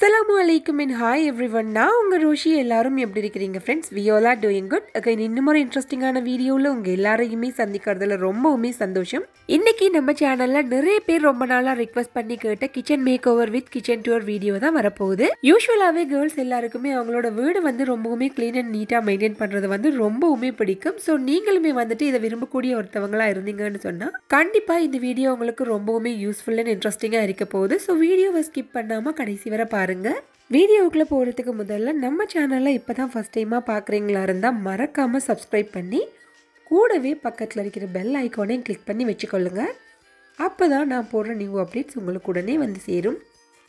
அஸ்ஸலாமு அலைக்கும் இன் hi every one நான் உங்கள் ரோஷி எல்லாரும் எப்படி இருக்கிறீங்க ஃப்ரெண்ட்ஸ் வியோலா டூயிங் குட் அகைன் இன்னும் ஒரு இன்ட்ரெஸ்டிங்கான வீடியோவில் உங்கள் எல்லாரையுமே சந்திக்கிறதுல ரொம்பவுமே சந்தோஷம் இன்னைக்கு நம்ம சேனலில் நிறைய பேர் ரொம்ப நாளாக ரிக்வஸ்ட் பண்ணி கேட்ட kitchen makeover with kitchen tour video தான் வரப்போகுது யூஸ்வலாகவே கேர்ள்ஸ் எல்லாருக்குமே அவங்களோட வீடு வந்து ரொம்பவுமே க்ளீன் அண்ட் நீட்டாக மெயின்டைன் பண்ணுறது வந்து ரொம்பவுமே பிடிக்கும் ஸோ நீங்களுமே வந்துட்டு இதை விரும்பக்கூடிய ஒருத்தவங்களா இருந்தீங்கன்னு சொன்னால் கண்டிப்பாக இந்த வீடியோ உங்களுக்கு ரொம்பவுமே யூஸ்ஃபுல் அண்ட் இன்ட்ரெஸ்டிங்காக இருக்க போகுது ஸோ வீடியோவை ஸ்கிப் பண்ணாமல் கடைசி வரை பாருங்கள் வீடியோவுக்குள்ளே போகிறதுக்கு முதல்ல நம்ம சேனலில் இப்போ தான் ஃபஸ்ட் டைமாக பார்க்குறீங்களா இருந்தால் மறக்காமல் சப்ஸ்கிரைப் பண்ணி கூடவே பக்கத்தில் இருக்கிற பெல் ஐக்கானையும் கிளிக் பண்ணி வச்சுக்கொள்ளுங்க அப்போ தான் நான் போடுற நியூ அப்டேட்ஸ் உங்களுக்கு உடனே வந்து சேரும்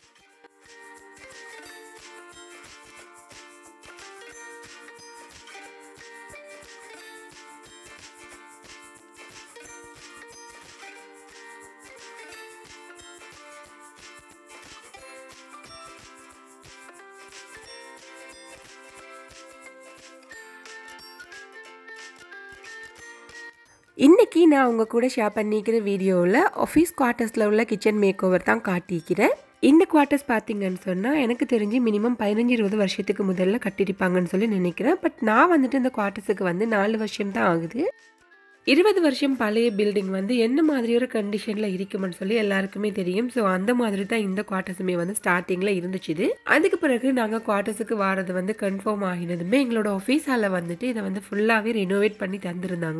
இன்றைக்கி நான் உங்கள் கூட ஷேர் பண்ணிக்கிற வீடியோவில் ஆஃபீஸ் குவார்ட்டர்ஸில் உள்ள கிச்சன் மேக் ஓவர் தான் காட்டிக்கிறேன் இந்த குவார்ட்டர்ஸ் பார்த்தீங்கன்னு சொன்னால் எனக்கு தெரிஞ்சு மினிமம் பதினஞ்சு இருபது வருஷத்துக்கு முதல்ல கட்டியிருப்பாங்கன்னு சொல்லி நினைக்கிறேன் பட் நான் வந்துட்டு இந்த குவார்ட்டர்ஸுக்கு வந்து நாலு வருஷம் தான் ஆகுது இருபது வருஷம் பழைய பில்டிங் வந்து என்ன மாதிரி ஒரு கண்டிஷனில் இருக்குமென்னு சொல்லி எல்லாருக்குமே தெரியும் ஸோ அந்த மாதிரி தான் இந்த குவார்ட்டர்ஸுமே வந்து ஸ்டார்டிங்கில் இருந்துச்சு அதுக்கு பிறகு நாங்கள் குவார்ட்டர்ஸுக்கு வாரது வந்து கன்ஃபார்ம் ஆகினதுமே எங்களோட ஆஃபீஸ் ஹாலில் வந்துட்டு இதை வந்து ஃபுல்லாகவே ரெனோவேட் பண்ணி தந்திருந்தாங்க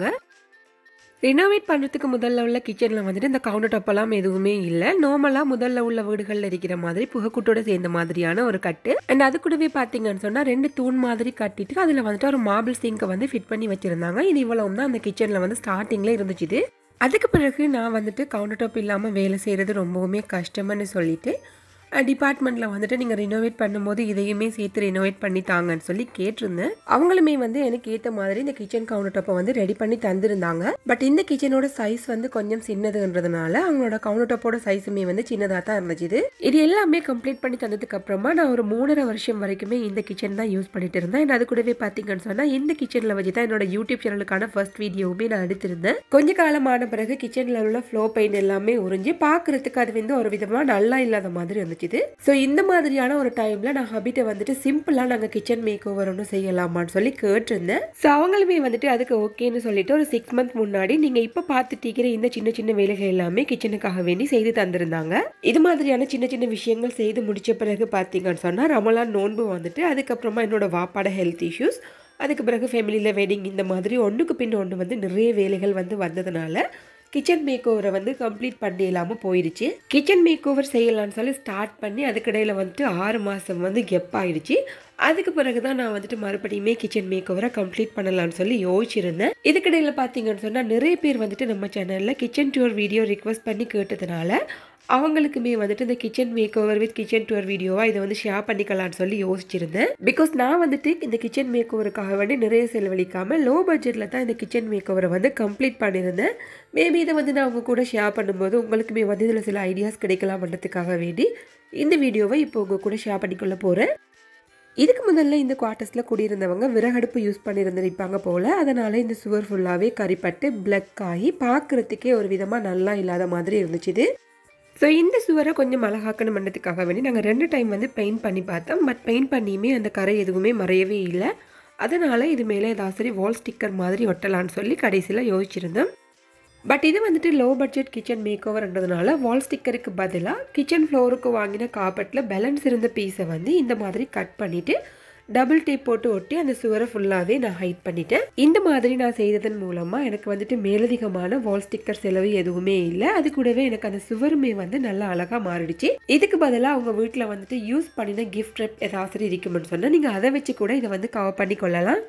ரினோவேட் பண்ணுறதுக்கு முதல்ல உள்ள கிச்சனில் வந்துட்டு இந்த கவுண்டர் டாப்பெல்லாம் எதுவுமே இல்லை நார்மலாக முதல்ல உள்ள வீடுகளில் இருக்கிற மாதிரி புகைக்கூட்டோட சேர்ந்த மாதிரியான ஒரு கட்டு அண்ட் அது கூடவே பார்த்தீங்கன்னு சொன்னால் ரெண்டு தூண் மாதிரி கட்டிட்டு அதில் வந்துட்டு ஒரு மார்பிள் சிங்கை வந்து ஃபிட் பண்ணி வச்சுருந்தாங்க இது இவ்வளவு தான் அந்த கிச்சனில் வந்து ஸ்டார்டிங்கில் இருந்துச்சு அதுக்கு பிறகு நான் வந்துட்டு கவுண்டர் டாப் இல்லாமல் வேலை செய்கிறது ரொம்பவுமே கஷ்டம்னு சொல்லிட்டு டிபார்ட்மெண்ட்டில் வந்துட்டு நீங்கள் ரினோவேட் பண்ணும்போது இதையுமே சேர்த்து ரினோவேட் பண்ணி தாங்கன்னு சொல்லி கேட்டிருந்தேன் அவங்களுமே வந்து எனக்கு ஏற்ற மாதிரி இந்த கிச்சன் கவுண்டர் டாப்பை வந்து ரெடி பண்ணி தந்திருந்தாங்க பட் இந்த கிச்சனோட சைஸ் வந்து கொஞ்சம் சின்னதுன்றதுனால அவங்களோட கவுண்டர் டாப்போட சைஸுமே வந்து சின்னதாக தான் இருந்துச்சு இது எல்லாமே கம்ப்ளீட் பண்ணி தந்ததுக்கு அப்புறமா நான் ஒரு மூணரை வருஷம் வரைக்குமே இந்த கிச்சன் தான் யூஸ் பண்ணிட்டு இருந்தேன் and அது கூடவே பார்த்தீங்கன்னு சொன்னால் இந்த கிச்சனில் வச்சு தான் என்னோட யூடியூப் சேனலுக்கான ஃபர்ஸ்ட் வீடியோவுமே நான் எடுத்திருந்தேன் கொஞ்ச காலமான பிறகு கிச்சனில் உள்ள ஃப்ளோ பெயிண்ட் எல்லாமே உறிஞ்சு பார்க்கறதுக்கு அது வந்து ஒரு விதமாக நல்லா இல்லாத மாதிரி இருந்துச்சு ஸோ இந்த மாதிரியான ஒரு டைமில் நான் ஹபிட்டை வந்துட்டு சிம்பிளாக நாங்கள் கிச்சன் மேக் ஓவர் ஒன்றும் செய்யலாமான்னு சொல்லி கேட்டிருந்தேன் ஸோ அவங்களுமே வந்துட்டு அதுக்கு ஓகேன்னு சொல்லிட்டு ஒரு சிக்ஸ் மந்த் முன்னாடி நீங்கள் இப்போ பார்த்துட்டு இந்த சின்ன சின்ன வேலைகள் எல்லாமே கிச்சனுக்காக வேண்டி செய்து தந்திருந்தாங்க இது மாதிரியான சின்ன சின்ன விஷயங்கள் செய்து முடிச்ச பிறகு பார்த்தீங்கன்னு சொன்னால் ரமலான் நோன்பு வந்துட்டு அதுக்கப்புறமா என்னோட வாப்பாட ஹெல்த் இஷ்யூஸ் அதுக்கு பிறகு ஃபேமிலியில் வெட்டிங் இந்த மாதிரி ஒன்றுக்கு பின் ஒன்று வந்து நிறைய வேலைகள் வந்து வந்ததுனால கிச்சன் மேக் ஓவரை வந்து கம்ப்ளீட் பண்ணி இல்லாமல் போயிடுச்சு கிச்சன் மேக் ஓவர் செய்யலாம்னு சொல்லி ஸ்டார்ட் பண்ணி அதுக்கடையில் வந்துட்டு ஆறு மாதம் வந்து கெப் ஆயிடுச்சு அதுக்கு பிறகு தான் நான் வந்துட்டு மறுபடியுமே கிச்சன் மேக் ஓவரை கம்ப்ளீட் பண்ணலாம்னு சொல்லி யோசிச்சிருந்தேன் இதுக்கடையில் பார்த்தீங்கன்னு சொன்னால் நிறைய பேர் வந்துட்டு நம்ம சேனலில் கிச்சன் டூர் வீடியோ ரிக்வஸ்ட் பண்ணி கேட்டதுனால அவங்களுக்குமே வந்துட்டு இந்த kitchen makeover with kitchen tour வீடியோவாக இதை வந்து ஷேர் பண்ணிக்கலாம்னு சொல்லி யோசிச்சிருந்தேன் பிகாஸ் நான் வந்துட்டு இந்த கிச்சன் மேக் ஓவருக்காக வேண்டி நிறைய செலவழிக்காமல் லோ பட்ஜெட்டில் தான் இந்த கிச்சன் மேக் ஓவரை வந்து கம்ப்ளீட் பண்ணியிருந்தேன் மேபி இதை வந்து நான் உங்க கூட ஷேர் பண்ணும்போது உங்களுக்குமே வந்து இதில் சில ஐடியாஸ் கிடைக்கலாம் பண்ணுறதுக்காக வேண்டி இந்த வீடியோவை இப்போ உங்கள் கூட ஷேர் பண்ணிக்கொள்ள போகிறேன் இதுக்கு முதல்ல இந்த குவார்ட்டர்ஸில் குடியிருந்தவங்க விறகடுப்பு யூஸ் பண்ணியிருந்திருப்பாங்க போல் அதனால் இந்த சுவர் ஃபுல்லாகவே கறிப்பட்டு பிளக் ஆகி பார்க்குறதுக்கே ஒரு விதமாக நல்லா இல்லாத மாதிரி இருந்துச்சு ஸோ இந்த சுவரை கொஞ்சம் அழகாக்கணும் பண்ணுறதுக்காக வேண்டி நாங்கள் ரெண்டு டைம் வந்து பெயிண்ட் பண்ணி பார்த்தோம் பட் பெயிண்ட் பண்ணியுமே அந்த கரை எதுவுமே மறையவே இல்லை அதனால் இது மேலே ஏதாவது சரி வால் ஸ்டிக்கர் மாதிரி ஒட்டலான்னு சொல்லி கடைசியில் யோசிச்சிருந்தோம் பட் இது வந்துட்டு லோ பட்ஜெட் கிச்சன் மேக் ஓவர்ன்றதுனால வால் ஸ்டிக்கருக்கு பதிலாக கிச்சன் ஃப்ளோருக்கு வாங்கின காப்பட்டில் பேலன்ஸ் இருந்த பீஸை வந்து இந்த மாதிரி கட் பண்ணிவிட்டு டபுள் டேப் போட்டு ஒட்டி அந்த சுவரை ஃபுல்லாகவே நான் ஹைட் பண்ணிட்டேன் இந்த மாதிரி நான் செய்ததன் மூலமாக எனக்கு வந்துட்டு மேலதிகமான வால் ஸ்டிக்கர் செலவு எதுவுமே இல்லை அது கூடவே எனக்கு அந்த சுவருமே வந்து நல்லா அழகாக மாறிடுச்சு இதுக்கு பதிலாக அவங்க வீட்டில் வந்துட்டு யூஸ் பண்ணின கிஃப்ட் ரெப் ஏதாவது இருக்குமென்னு சொன்னால் நீங்கள் அதை வச்சு கூட இதை வந்து கவர் பண்ணி கொள்ளலாம்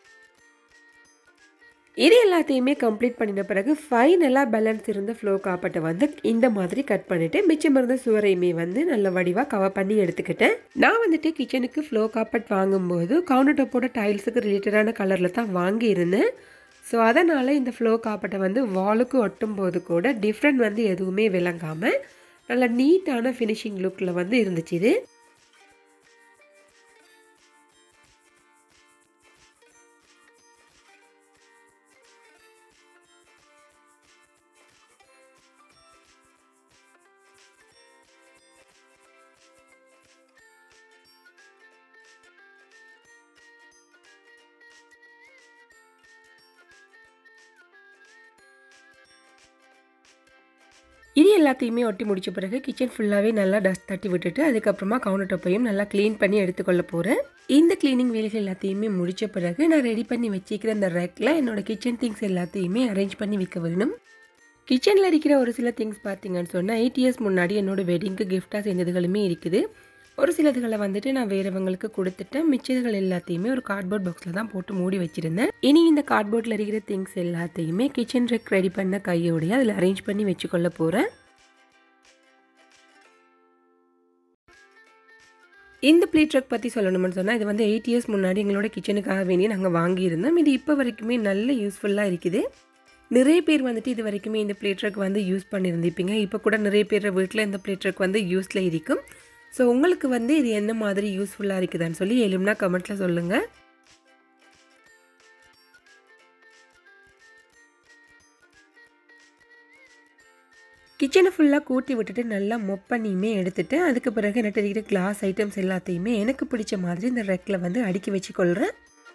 இது எல்லாத்தையுமே கம்ப்ளீட் பண்ணின பிறகு ஃபைனலாக பேலன்ஸ் இருந்த ஃப்ளோ காப்பட்டை வந்து இந்த மாதிரி கட் பண்ணிவிட்டு மிச்சம் இருந்த சுவரையுமே வந்து நல்ல வடிவாக கவர் பண்ணி எடுத்துக்கிட்டேன் நான் வந்துட்டு கிச்சனுக்கு ஃப்ளோ காப்பட் வாங்கும்போது கவுண்டர் டாப்போட டைல்ஸுக்கு ரிலேட்டடான கலரில் தான் வாங்கியிருந்தேன் ஸோ அதனால் இந்த ஃப்ளோ காப்பட்டை வந்து வாலுக்கு ஒட்டும் போது கூட டிஃப்ரெண்ட் வந்து எதுவுமே விளங்காமல் நல்ல நீட்டான ஃபினிஷிங் லுக்கில் வந்து இருந்துச்சு இது இது எல்லாத்தையுமே ஒட்டி முடிச்ச பிறகு கிச்சன் ஃபுல்லாகவே நல்லா டஸ்ட் தட்டி விட்டுட்டு அதுக்கப்புறமா கவுண்டர் டாப்பையும் நல்லா க்ளீன் பண்ணி எடுத்துக்கொள்ள போகிறேன் இந்த க்ளீனிங் வேலைகள் எல்லாத்தையுமே முடிச்ச பிறகு நான் ரெடி பண்ணி வச்சிக்கிற இந்த ரேக்கில் என்னோட கிச்சன் திங்ஸ் எல்லாத்தையுமே அரேஞ்ச் பண்ணி வைக்க வேணும் கிச்சனில் இருக்கிற ஒரு சில திங்ஸ் பார்த்தீங்கன்னு சொன்னால் எயிட் இயர்ஸ் முன்னாடி என்னோட வெட்டிங்க்கு கிஃப்டாக செஞ்சதுகளுமே இருக்குது ஒரு சிலதுகளை வந்துட்டு நான் வேறவங்களுக்கு கொடுத்துட்டேன் மிச்சதுகள் எல்லாத்தையுமே ஒரு கார்ட்போர்ட் பாக்ஸில் தான் போட்டு மூடி வச்சுருந்தேன் இனி இந்த கார்ட்போர்டில் இருக்கிற திங்ஸ் எல்லாத்தையுமே கிச்சன் ரெக் ரெடி பண்ண கையோடைய அதில் அரேஞ்ச் பண்ணி வச்சுக்கொள்ள போகிறேன் இந்த ப்ளீட் ட்ரக் பற்றி சொல்லணும்னு சொன்னால் இது வந்து எயிட் இயர்ஸ் முன்னாடி எங்களோட கிச்சனுக்காக வேண்டி நாங்கள் வாங்கியிருந்தோம் இது இப்போ வரைக்குமே நல்ல யூஸ்ஃபுல்லாக இருக்குது நிறைய பேர் வந்துட்டு இது வரைக்குமே இந்த ப்ளேட் ட்ரக் வந்து யூஸ் பண்ணியிருந்திருப்பீங்க இப்போ கூட நிறைய பேர் வீட்டில் இந்த ப்ளேட் ட்ரக் வந்து யூஸில் இருக்கும் ஸோ உங்களுக்கு வந்து இது என்ன மாதிரி யூஸ்ஃபுல்லாக இருக்குதான்னு சொல்லி எழும்னா கமெண்ட்டில் சொல்லுங்கள் கிச்சனை ஃபுல்லாக கூட்டி விட்டுட்டு நல்லா மொப் பண்ணியுமே எடுத்துட்டு அதுக்கு பிறகு என்ன இருக்கிற கிளாஸ் ஐட்டம்ஸ் எல்லாத்தையுமே எனக்கு பிடிச்ச மாதிரி இந்த ரெக்கில் வந்து அடுக்கி வச்சுக்கொள்கிறேன்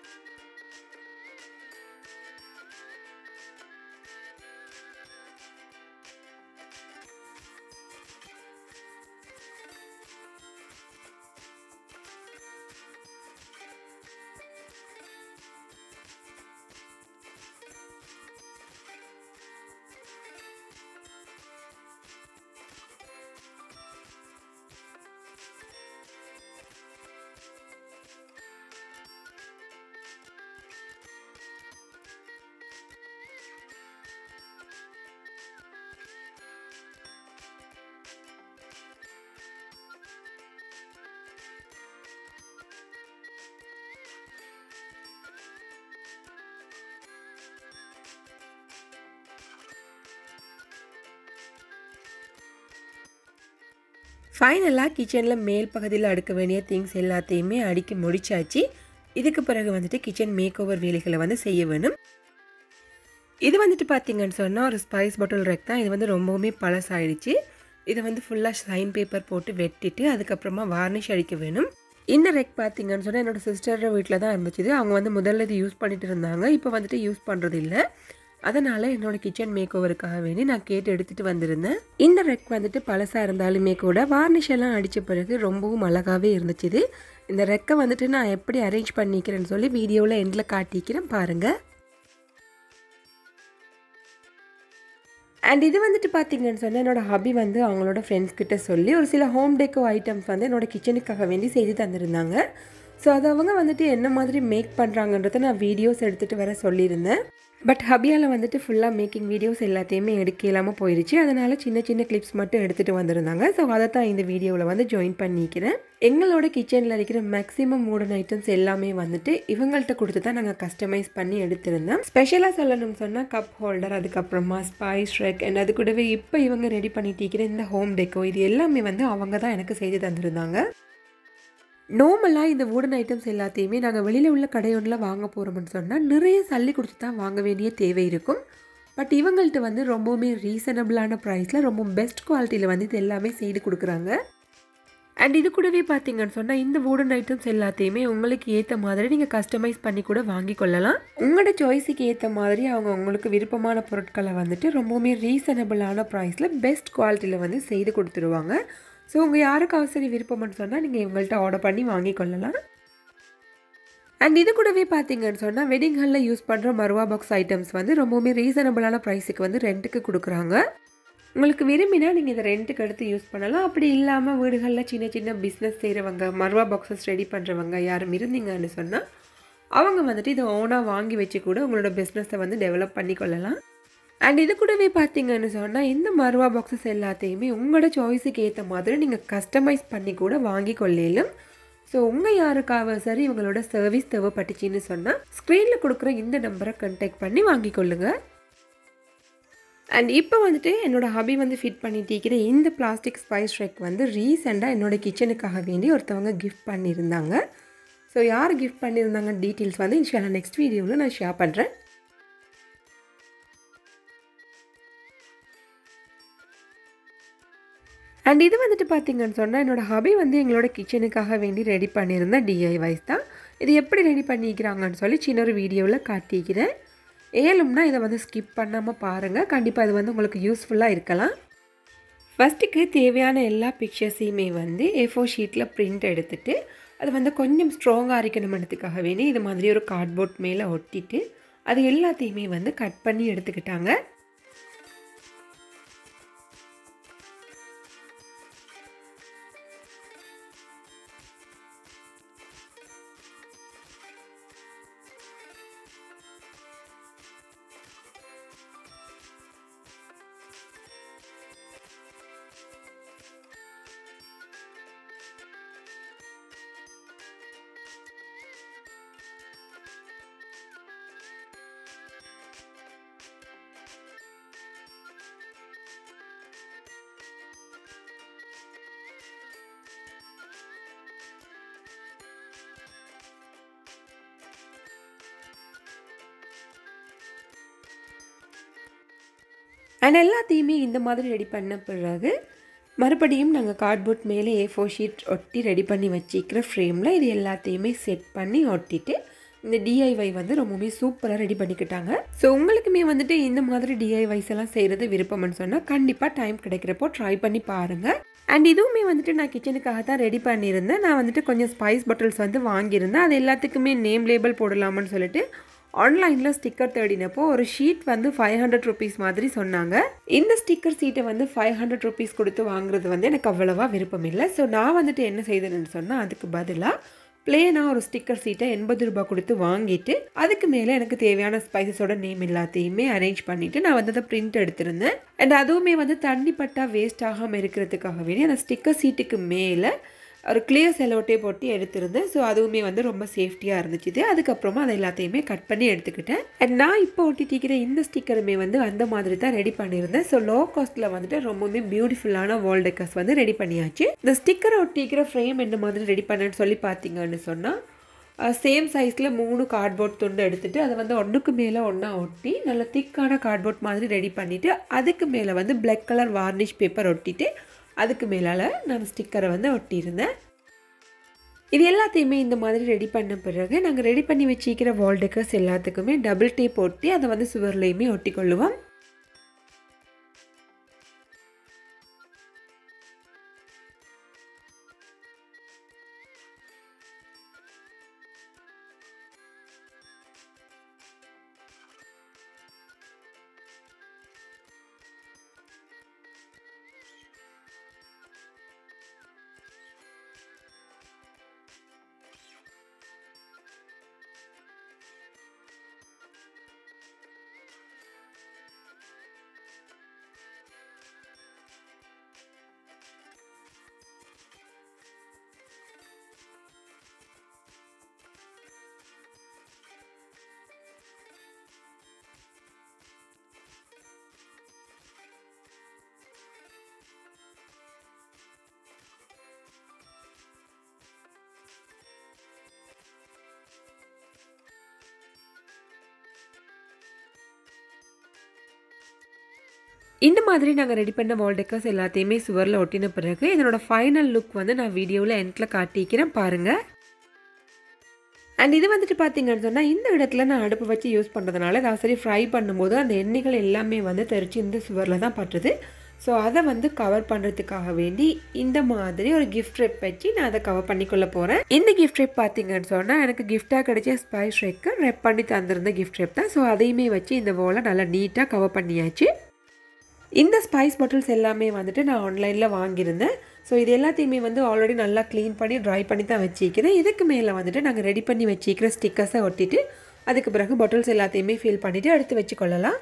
ஃபைனலாக கிச்சனில் மேல் பகுதியில் அடுக்க வேண்டிய திங்ஸ் எல்லாத்தையுமே அடுக்கி முடிச்சாச்சு இதுக்கு பிறகு வந்துட்டு கிச்சன் மேக் ஓவர் வேலைகளை வந்து செய்ய வேணும் இது வந்துட்டு பார்த்தீங்கன்னு சொன்னால் ஒரு ஸ்பைஸ் பாட்டில் ரெக் தான் இது வந்து ரொம்பவுமே பழசாயிடுச்சு இதை வந்து ஃபுல்லாக ஷைன் பேப்பர் போட்டு வெட்டிட்டு அதுக்கப்புறமா வார்னிஷ் அடிக்க வேணும் இந்த ரெக் பார்த்தீங்கன்னு சொன்னால் என்னோடய சிஸ்டர் வீட்டில் தான் இருந்துச்சு அவங்க வந்து முதல்ல இது யூஸ் பண்ணிட்டு இருந்தாங்க இப்போ வந்துட்டு யூஸ் பண்ணுறது இல்லை அதனால் என்னோட கிச்சன் மேக் ஓவருக்காக வேண்டி நான் கேட்டு எடுத்துகிட்டு வந்திருந்தேன் இந்த ரெக் வந்துட்டு பழசாக இருந்தாலுமே கூட வார்னிஷ் எல்லாம் அடித்த பிறகு ரொம்பவும் அழகாகவே இருந்துச்சு இது. இந்த ரெக்கை வந்துட்டு நான் எப்படி அரேஞ்ச் பண்ணிக்கிறேன்னு சொல்லி வீடியோவில் எண்டில் காட்டிக்கிறேன் பாருங்கள் அண்ட் இது வந்துட்டு பார்த்தீங்கன்னு சொன்னால் என்னோட ஹபி வந்து அவங்களோட ஃப்ரெண்ட்ஸ் கிட்ட சொல்லி ஒரு சில ஹோம் டெக்கோ ஐட்டம்ஸ் வந்து என்னோட கிச்சனுக்காக வேண்டி செய்து தந்திருந்தாங்க ஸோ அது அவங்க வந்துட்டு என்ன மாதிரி மேக் பண்ணுறாங்கன்றதை நான் வீடியோஸ் எடுத்துகிட்டு வர சொல்லியிருந்தேன் பட் ஹபியால் வந்துட்டு ஃபுல்லாக மேக்கிங் வீடியோஸ் எல்லாத்தையுமே எடுக்க இல்லாமல் போயிடுச்சு அதனால் சின்ன சின்ன கிளிப்ஸ் மட்டும் எடுத்துகிட்டு வந்திருந்தாங்க ஸோ அதை தான் இந்த வீடியோவில் வந்து ஜாயின் பண்ணிக்கிறேன் எங்களோட கிச்சனில் இருக்கிற மேக்ஸிமம் மூடன் ஐட்டம்ஸ் எல்லாமே வந்துட்டு இவங்கள்ட்ட கொடுத்து தான் நாங்கள் கஸ்டமைஸ் பண்ணி எடுத்திருந்தோம் ஸ்பெஷலாக சொல்லணும்னு சொன்னால் கப் ஹோல்டர் அதுக்கப்புறமா ஸ்பைஸ் ட்ரெக் அண்ட் அது கூடவே இப்போ இவங்க ரெடி பண்ணிட்டு இருக்கிற இந்த ஹோம் டெக்கோ இது எல்லாமே வந்து அவங்க தான் எனக்கு செய்து தந்திருந்தாங்க நார்மலாக இந்த வுடன் ஐட்டம்ஸ் எல்லாத்தையுமே நாங்கள் வெளியில் உள்ள கடையொன்றில் வாங்க போகிறோம்னு சொன்னால் நிறைய சல்லி கொடுத்து தான் வாங்க வேண்டிய தேவை இருக்கும் பட் இவங்கள்ட்ட வந்து ரொம்பவுமே ரீசனபிளான ப்ரைஸில் ரொம்ப பெஸ்ட் குவாலிட்டியில் வந்து இது எல்லாமே செய்து கொடுக்குறாங்க அண்ட் இது கூடவே பார்த்தீங்கன்னு சொன்னால் இந்த வுடன் ஐட்டம்ஸ் எல்லாத்தையுமே உங்களுக்கு ஏற்ற மாதிரி நீங்கள் கஸ்டமைஸ் பண்ணி கூட வாங்கி கொள்ளலாம் உங்களோட சாய்ஸுக்கு ஏற்ற மாதிரி அவங்க உங்களுக்கு விருப்பமான பொருட்களை வந்துட்டு ரொம்பவுமே ரீசனபிளான ப்ரைஸில் பெஸ்ட் குவாலிட்டியில் வந்து செய்து கொடுத்துருவாங்க ஸோ உங்கள் யாருக்காவது சரி விருப்பம்னு சொன்னால் நீங்கள் இவங்கள்ட்ட ஆர்டர் பண்ணி வாங்கி கொள்ளலாம் அண்ட் இது கூடவே பார்த்தீங்கன்னு சொன்னால் வெட்டிங் ஹாலில் யூஸ் பண்ணுற மருவா பாக்ஸ் ஐட்டம்ஸ் வந்து ரொம்பவுமே ரீசனபிளான ப்ரைஸுக்கு வந்து ரெண்ட்டுக்கு கொடுக்குறாங்க உங்களுக்கு விரும்பினா நீங்கள் இதை ரெண்ட்டுக்கு எடுத்து யூஸ் பண்ணலாம் அப்படி இல்லாமல் வீடுகளில் சின்ன சின்ன பிஸ்னஸ் செய்கிறவங்க மருவா பாக்ஸஸ் ரெடி பண்ணுறவங்க யாரும் இருந்தீங்கன்னு சொன்னால் அவங்க வந்துட்டு இதை ஓனாக வாங்கி வச்சு கூட உங்களோட பிஸ்னஸை வந்து டெவலப் பண்ணி கொள்ளலாம் அண்ட் இது கூடவே பார்த்தீங்கன்னு சொன்னால் இந்த மருவா பாக்ஸஸ் எல்லாத்தையுமே உங்களோட சாய்ஸுக்கு ஏற்ற மாதிரி நீங்கள் கஸ்டமைஸ் பண்ணி கூட வாங்கி கொள்ளலும் ஸோ உங்கள் யாருக்காவது சரி இவங்களோட சர்வீஸ் தேவைப்பட்டுச்சின்னு சொன்னால் ஸ்க்ரீனில் கொடுக்குற இந்த நம்பரை கண்டெக்ட் பண்ணி வாங்கிக்கொள்ளுங்க அண்ட் இப்போ வந்துட்டு என்னோட ஹபி வந்து ஃபிட் பண்ணிட்டிருக்கிற இந்த பிளாஸ்டிக் ஸ்பைஸ் ட்ரெக் வந்து ரீசெண்டாக என்னோட கிச்சனுக்காக வேண்டி ஒருத்தவங்க கிஃப்ட் பண்ணியிருந்தாங்க ஸோ யார் கிஃப்ட் பண்ணியிருந்தாங்க டீட்டெயில்ஸ் வந்து இன்ஷால்லா நெக்ஸ்ட் வீடியோவில் நான் ஷேர் பண்ணுறேன் அண்ட் இது வந்துட்டு பார்த்தீங்கன்னு சொன்னால் என்னோடய ஹபி வந்து எங்களோட கிச்சனுக்காக வேண்டி ரெடி பண்ணியிருந்த டிஐவைஸ் தான் இது எப்படி ரெடி பண்ணிக்கிறாங்கன்னு சொல்லி சின்ன ஒரு வீடியோவில் காட்டிக்கிறேன் ஏழும்னா இதை வந்து ஸ்கிப் பண்ணாமல் பாருங்கள் கண்டிப்பாக இது வந்து உங்களுக்கு யூஸ்ஃபுல்லாக இருக்கலாம் ஃபஸ்ட்டுக்கு தேவையான எல்லா பிக்சர்ஸையுமே வந்து ஏ ஃபோர் ஷீட்டில் பிரிண்ட் எடுத்துட்டு அது வந்து கொஞ்சம் ஸ்ட்ராங்காக அரைக்கணுமன்றதுக்காக வேண்டி இது மாதிரி ஒரு கார்ட்போர்ட் மேலே ஒட்டிட்டு அது எல்லாத்தையுமே வந்து கட் பண்ணி எடுத்துக்கிட்டாங்க அண்ட் எல்லாத்தையுமே இந்த மாதிரி ரெடி பண்ண பிறகு மறுபடியும் நாங்கள் கார்ட்போர்ட் மேலே ஏ ஃபோர் ஷீட் ஒட்டி ரெடி பண்ணி வச்சிக்கிற ஃப்ரேமில் இது எல்லாத்தையுமே செட் பண்ணி ஒட்டிட்டு இந்த டிஐவை வந்து ரொம்பவுமே சூப்பராக ரெடி பண்ணிக்கிட்டாங்க ஸோ உங்களுக்குமே வந்துட்டு இந்த மாதிரி டிஐவைஸ் எல்லாம் செய்கிறது விருப்பம்னு சொன்னால் கண்டிப்பாக டைம் கிடைக்கிறப்போ ட்ரை பண்ணி பாருங்கள் அண்ட் இதுவுமே வந்துட்டு நான் கிச்சனுக்காக தான் ரெடி பண்ணியிருந்தேன் நான் வந்துட்டு கொஞ்சம் ஸ்பைஸ் பாட்டில்ஸ் வந்து வாங்கியிருந்தேன் அது எல்லாத்துக்குமே நேம் லேபிள் போடலாமான்னு சொல்லிட்டு ஆன்லைனில் ஸ்டிக்கர் தேடினப்போ ஒரு ஷீட் வந்து ஃபைவ் ஹண்ட்ரட் ருபீஸ் மாதிரி சொன்னாங்க இந்த ஸ்டிக்கர் சீட்டை வந்து ஃபைவ் ஹண்ட்ரட் ருபீஸ் கொடுத்து வாங்குறது வந்து எனக்கு அவ்வளோவா விருப்பம் இல்லை ஸோ நான் வந்துட்டு என்ன செய்தேன்னு சொன்னால் அதுக்கு பதிலாக பிளேனாக ஒரு ஸ்டிக்கர் சீட்டை எண்பது ரூபாய் கொடுத்து வாங்கிட்டு அதுக்கு மேலே எனக்கு தேவையான ஸ்பைசஸோட நேம் எல்லாத்தையுமே அரேஞ்ச் பண்ணிவிட்டு நான் வந்து அதை பிரிண்ட் எடுத்திருந்தேன் அண்ட் அதுவுமே வந்து தண்ணி பட்டா வேஸ்ட் ஆகாமல் இருக்கிறதுக்காக வேண்டி அந்த ஸ்டிக்கர் சீட்டுக்கு மேலே ஒரு கிளியர் செலோட்டே போட்டு எடுத்திருந்தேன் ஸோ அதுவுமே வந்து ரொம்ப சேஃப்டியாக இருந்துச்சு இது அதுக்கப்புறமா அதை எல்லாத்தையுமே கட் பண்ணி எடுத்துக்கிட்டேன் அண்ட் நான் இப்போ ஒட்டிட்டிக்கிற இந்த ஸ்டிக்கருமே வந்து அந்த மாதிரி தான் ரெடி பண்ணியிருந்தேன் ஸோ லோ காஸ்ட்டில் வந்துட்டு ரொம்பவுமே பியூட்டிஃபுல்லான வால் டெக்கர்ஸ் வந்து ரெடி பண்ணியாச்சு இந்த ஸ்டிக்கரை ஒட்டிக்கிற ஃப்ரேம் என்ன மாதிரி ரெடி பண்ணேன்னு சொல்லி பார்த்தீங்கன்னு சொன்னால் சேம் சைஸில் மூணு கார்ட்போர்ட் துண்டு எடுத்துகிட்டு அதை வந்து ஒன்றுக்கு மேலே ஒன்றா ஒட்டி நல்ல திக்கான கார்ட்போர்ட் மாதிரி ரெடி பண்ணிவிட்டு அதுக்கு மேலே வந்து பிளாக் கலர் வார்னிஷ் பேப்பர் ஒட்டிட்டு அதுக்கு மேலால் நான் ஸ்டிக்கரை வந்து ஒட்டியிருந்தேன் இது எல்லாத்தையுமே இந்த மாதிரி ரெடி பண்ண பிறகு நாங்கள் ரெடி பண்ணி வச்சிக்கிற வால் டெக்கர்ஸ் எல்லாத்துக்குமே டபுள் டேப் ஒட்டி அதை வந்து சுவர்லேயுமே ஒட்டி கொள்ளுவோம் இந்த மாதிரி நாங்கள் ரெடி பண்ண வால் டெக்கர்ஸ் எல்லாத்தையுமே சுவரில் ஒட்டின பிறகு இதனோட ஃபைனல் லுக் வந்து நான் வீடியோவில் எண்டில் காட்டிக்கிறேன் பாருங்கள் அண்ட் இது வந்துட்டு பார்த்தீங்கன்னு சொன்னால் இந்த இடத்துல நான் அடுப்பு வச்சு யூஸ் பண்ணுறதுனால அதை சரி ஃப்ரை பண்ணும்போது அந்த எண்ணெய்கள் எல்லாமே வந்து தெரிச்சு இந்த சுவரில் தான் பட்டுது ஸோ அதை வந்து கவர் பண்ணுறதுக்காக வேண்டி இந்த மாதிரி ஒரு கிஃப்ட் ரெப் வச்சு நான் அதை கவர் பண்ணிக்கொள்ள போகிறேன் இந்த கிஃப்ட் ரெப் பார்த்தீங்கன்னு சொன்னால் எனக்கு கிஃப்டாக கிடைச்ச ஸ்பைஸ் ரெக்கு ரெப் பண்ணி தந்திருந்த கிஃப்ட் ரெப் தான் ஸோ அதையுமே வச்சு இந்த வாலை நல்லா நீட்டாக கவர் பண்ணியாச்சு இந்த ஸ்பைஸ் பாட்டில்ஸ் எல்லாமே வந்துட்டு நான் ஆன்லைனில் வாங்கியிருந்தேன் ஸோ இது எல்லாத்தையுமே வந்து ஆல்ரெடி நல்லா க்ளீன் பண்ணி ட்ரை பண்ணி தான் வச்சிக்கிறேன் இதுக்கு மேலே வந்துட்டு நாங்கள் ரெடி பண்ணி வச்சிக்கிற ஸ்டிக்கர்ஸை ஒட்டிட்டு அதுக்கு பிறகு பாட்டில்ஸ் எல்லாத்தையுமே ஃபில் பண்ணிவிட்டு எடுத்து வச்சுக்கொள்ளலாம்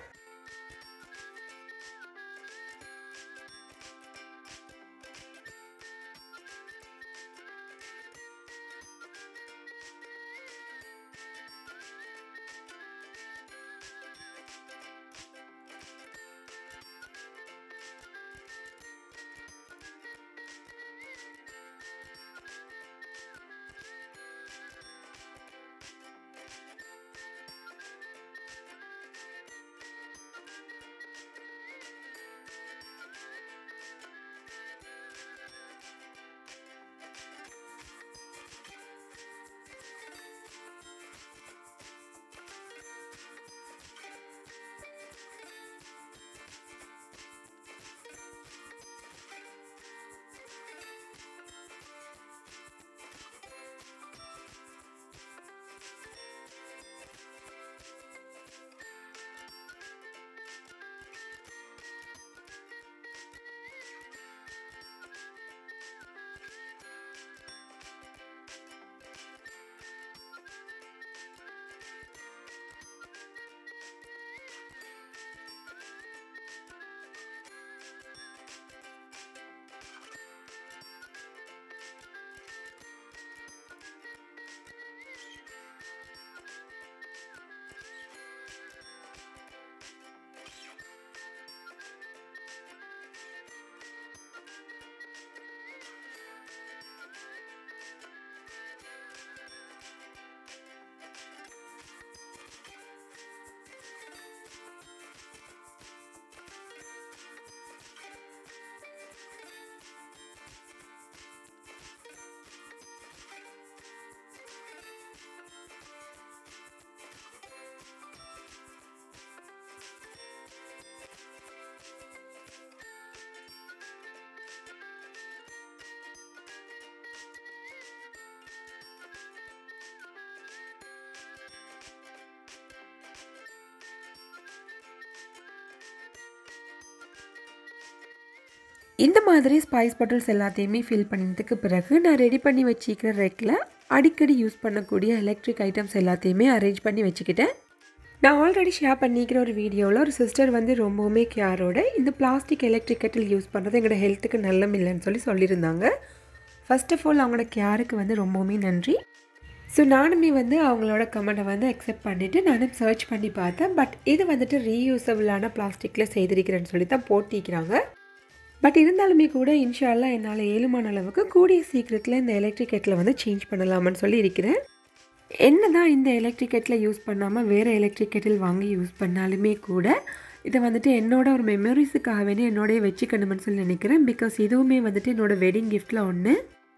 இந்த மாதிரி ஸ்பைஸ் பாட்டில்ஸ் எல்லாத்தையுமே ஃபில் பண்ணதுக்கு பிறகு நான் ரெடி பண்ணி வச்சிக்கிற ரெக்கில் அடிக்கடி யூஸ் பண்ணக்கூடிய எலக்ட்ரிக் ஐட்டம்ஸ் எல்லாத்தையுமே அரேஞ்ச் பண்ணி வச்சுக்கிட்டேன் நான் ஆல்ரெடி ஷேர் பண்ணிக்கிற ஒரு வீடியோவில் ஒரு சிஸ்டர் வந்து ரொம்பவுமே கேரோட இந்த பிளாஸ்டிக் எலக்ட்ரிக் கட்டில் யூஸ் பண்ணுறது எங்களோட ஹெல்த்துக்கு நல்லம் இல்லைன்னு சொல்லி சொல்லியிருந்தாங்க ஃபர்ஸ்ட் ஆஃப் ஆல் அவங்களோட கேருக்கு வந்து ரொம்பவுமே நன்றி ஸோ நானுமே வந்து அவங்களோட கமெண்ட்டை வந்து அக்செப்ட் பண்ணிவிட்டு நானும் சர்ச் பண்ணி பார்த்தேன் பட் இது வந்துட்டு ரீயூசபிளான பிளாஸ்டிக்கில் செய்திருக்கிறேன்னு சொல்லி தான் போட்டிக்கிறாங்க பட் இருந்தாலுமே கூட இன்ஷால்லா என்னால் ஏழுமான அளவுக்கு கூடிய சீக்கிரத்தில் இந்த எலக்ட்ரிக் கெட்டில் வந்து சேஞ்ச் பண்ணலாமான்னு சொல்லி இருக்கிறேன் என்ன தான் இந்த எலக்ட்ரிக் கெட்டில் யூஸ் பண்ணாமல் வேறு எலக்ட்ரிக் கெட்டில் வாங்கி யூஸ் பண்ணாலுமே கூட இதை வந்துட்டு என்னோட ஒரு மெமரிஸுக்காக வேண்டி என்னோடய வச்சுக்கணும்னு சொல்லி நினைக்கிறேன் பிகாஸ் இதுவுமே வந்துட்டு என்னோட வெட்டிங் கிஃப்ட்டில் ஒன்று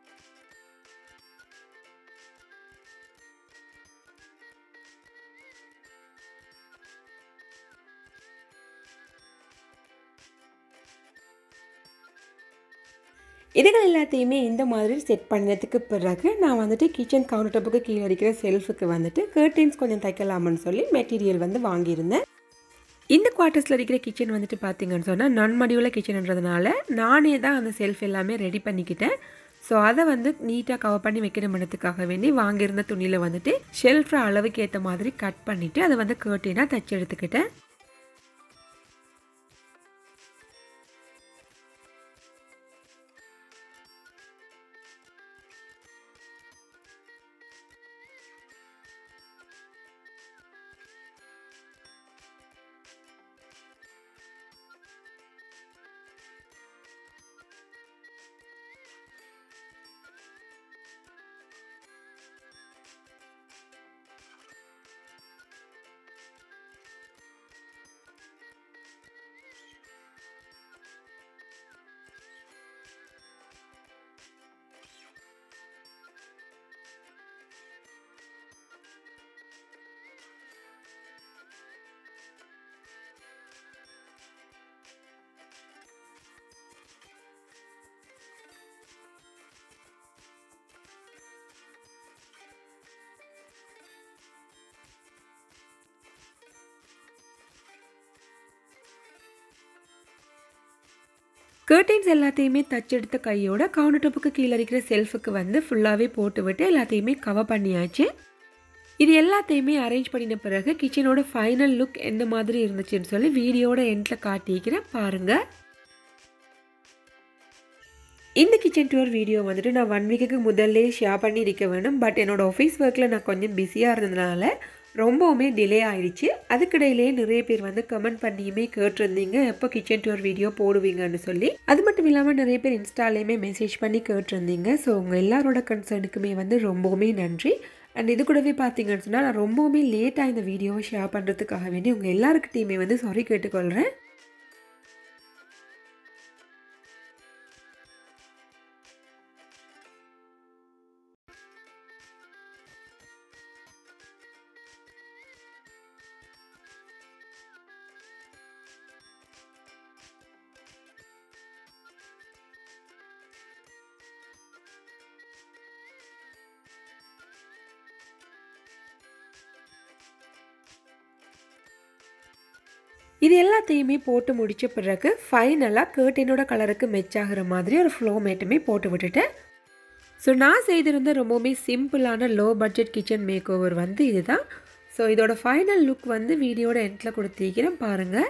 இதுகள் எல்லாத்தையுமே இந்த மாதிரி செட் பண்ணதுக்கு பிறகு நான் வந்துட்டு கிச்சன் கவுண்டர் டாப்புக்கு கீழே இருக்கிற செல்ஃபுக்கு வந்துட்டு கர்டைன்ஸ் கொஞ்சம் தைக்கலாம்னு சொல்லி மெட்டீரியல் வந்து வாங்கியிருந்தேன் இந்த குவார்ட்டர்ஸில் இருக்கிற கிச்சன் வந்துட்டு பார்த்தீங்கன்னு சொன்னால் நான் மடிவில் கிச்சன்ன்றதுனால நானே தான் அந்த செல்ஃப் எல்லாமே ரெடி பண்ணிக்கிட்டேன் ஸோ அதை வந்து நீட்டாக கவர் பண்ணி வைக்கணுமன்றதுக்காக வேண்டி வாங்கியிருந்த துணியில் வந்துட்டு ஷெல்ஃபை அளவுக்கு ஏற்ற மாதிரி கட் பண்ணிவிட்டு அதை வந்து கர்ட்டினாக தைச்சி எடுத்துக்கிட்டேன் கர்டைன்ஸ் எல்லாத்தையுமே தச்செடுத்த கையோட கவுண்டர் டாப்புக்கு கீழே இருக்கிற செல்ஃபுக்கு வந்து ஃபுல்லாகவே போட்டு விட்டு எல்லாத்தையுமே கவர் பண்ணியாச்சு இது எல்லாத்தையுமே அரேஞ்ச் பண்ணின பிறகு கிச்சனோட ஃபைனல் லுக் எந்த மாதிரி இருந்துச்சுன்னு சொல்லி வீடியோட எண்டில் காட்டிக்கிறேன் பாருங்கள் இந்த கிச்சன் டூர் வீடியோ வந்துட்டு நான் ஒன் வீக்குக்கு முதல்லே ஷேர் பண்ணி இருக்க வேணும் பட் என்னோடய ஆஃபீஸ் ஒர்க்கில் நான் கொஞ்சம் பிஸியாக இருந்ததுனால ரொம்பவுமே டிலே ஆயிடுச்சு அதுக்கிடையிலே நிறைய பேர் வந்து கமெண்ட் பண்ணியுமே கேட்டிருந்தீங்க எப்போ கிச்சன் டூர் வீடியோ போடுவீங்கன்னு சொல்லி அது மட்டும் இல்லாமல் நிறைய பேர் இன்ஸ்டாலேயுமே மெசேஜ் பண்ணி கேட்டிருந்தீங்க ஸோ உங்கள் எல்லாரோட கன்சர்னுக்குமே வந்து ரொம்பவுமே நன்றி அண்ட் இது கூடவே பார்த்தீங்கன்னு சொன்னால் நான் ரொம்பவுமே லேட்டாக இந்த வீடியோவை ஷேர் பண்ணுறதுக்காக வேண்டி உங்கள் எல்லாருக்கிட்டையுமே வந்து சாரி கேட்டுக்கொள்கிறேன் இது எல்லாத்தையுமே போட்டு முடித்த பிறகு ஃபைனலாக கேர்டினோட கலருக்கு மெச் ஆகிற மாதிரி ஒரு ஃப்ளோ மேட்டுமே போட்டு விட்டுட்டேன் ஸோ நான் செய்திருந்த ரொம்பவுமே சிம்பிளான low budget kitchen makeover வந்து இதுதான் ஸோ இதோட ஃபைனல் லுக் வந்து வீடியோட எண்டில் கொடுத்திருக்கிறேன் பாருங்கள்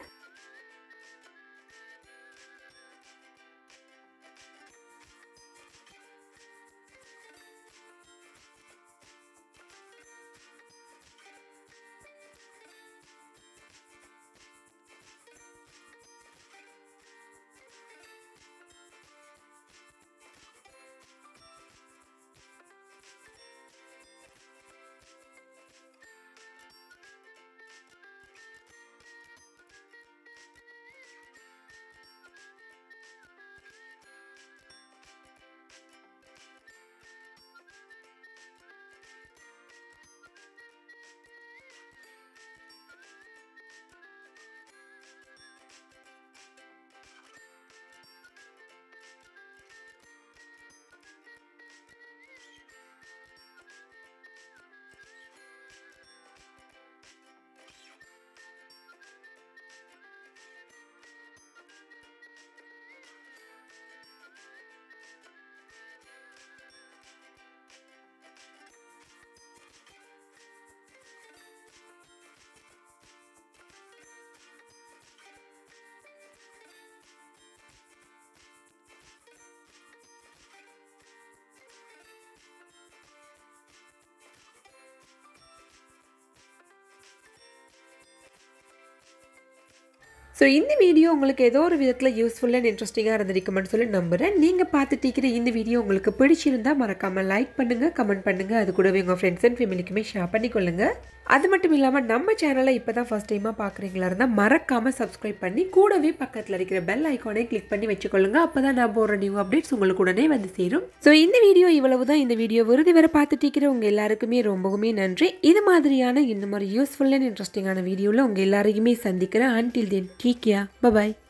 ஸோ இந்த வீடியோ உங்களுக்கு ஏதோ ஒரு விதத்தில் யூஸ்ஃபுல் அண்ட் இன்ட்ரெஸ்டிங்காக இருந்திருக்குமென்னு சொல்லி நம்புகிறேன் நீங்கள் பார்த்துட்டு இருக்கிற இந்த வீடியோ உங்களுக்கு பிடிச்சிருந்தா மறக்காமல் லைக் பண்ணுங்கள் கமெண்ட் பண்ணுங்கள் அது கூடவே உங்கள் ஃப்ரெண்ட்ஸ் அண்ட் ஃபேமிலிக்குமே ஷேர் பண்ணிக்கொள்ளுங்க அது மட்டும் இல்லாமல் நம்ம சேனலை இப்போ தான் ஃபஸ்ட் டைமாக பார்க்குறீங்களா இருந்தால் மறக்காமல் சப்ஸ்கிரைப் பண்ணி கூடவே பக்கத்தில் இருக்கிற பெல் ஐக்கானை கிளிக் பண்ணி வச்சுக்கொள்ளுங்க அப்போ தான் நான் போடுற நியூ அப்டேட்ஸ் உங்களுக்கு உடனே வந்து சேரும் ஸோ இந்த வீடியோ இவ்வளவு தான் இந்த வீடியோ விருது வரை பார்த்துட்டு இருக்கிற உங்கள் எல்லாருக்குமே ரொம்பவுமே நன்றி இது மாதிரியான இந்த மாதிரி யூஸ்ஃபுல் அண்ட் இன்ட்ரெஸ்டிங்கான வீடியோவில் உங்கள் எல்லாரையுமே சந்திக்கிறேன் அன்டில் தென் டீக்கியா பபாய்